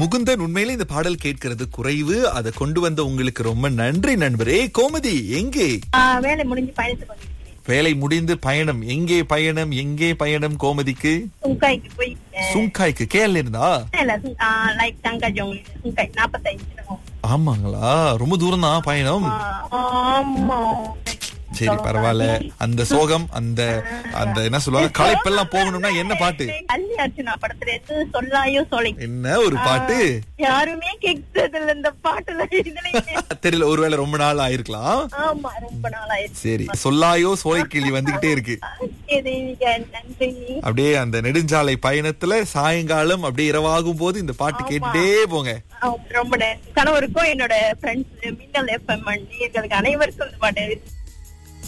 முகுந்தன் உண்மையிலே இந்த பாடல் கேட்கிறது குறைவு அதை கொண்டு வந்த உங்களுக்கு ரொம்ப நன்றி நண்பரே கோமதி எங்கே ஆ, வேலை முடிஞ்சு பயணித்து கொண்டிருக்கிறேன் வேலை முடிந்து பயணம் எங்கே பயணம் எங்கே பயணம் கோமதிக்கு சுங்காய்க்கு போய் சுங்காய்க்கு கேள்வி இருந்தா லைக் தங்கஜோங் சுங்காய் நாற்பத்தைந்து கிலோ ஆமாங்களா ரொம்ப தூரம் தான் பயணம் ஆமா சரி பரவாயில்ல அந்த சோகம் அந்த அந்த என்ன சொல்லுவாங்க களைப்பெல்லாம் போகணும்னா என்ன பாட்டு அல்லி அர்ச்சனா படத்துல இருந்து சொல்லாயோ சொலை என்ன ஒரு பாட்டு யாருமே கேட்கறது இல்ல இந்த பாட்டுல இதுல தெரியல ஒருவேளை ரொம்ப நாள் ஆயிருக்கலாம் ஆமா ரொம்ப நாளாயிருச்சு சரி சொல்லாயோ சோலைக்கிளி வந்துகிட்டே இருக்கு தேவிக நன்றி அப்படியே அந்த நெடுஞ்சாலை பயணத்துல சாயங்காலம் அப்படியே இரவாகும் போது இந்த பாட்டு கேட்டுட்டே போங்க ஆ, ரொம்ப நன்றி கணவருக்கும் என்னோட ஃப்ரெண்ட்ஸ் மின்னல் எஃப்எம் நேயர்களுக்கு அனைவருக்கும் இந்த பாட்டு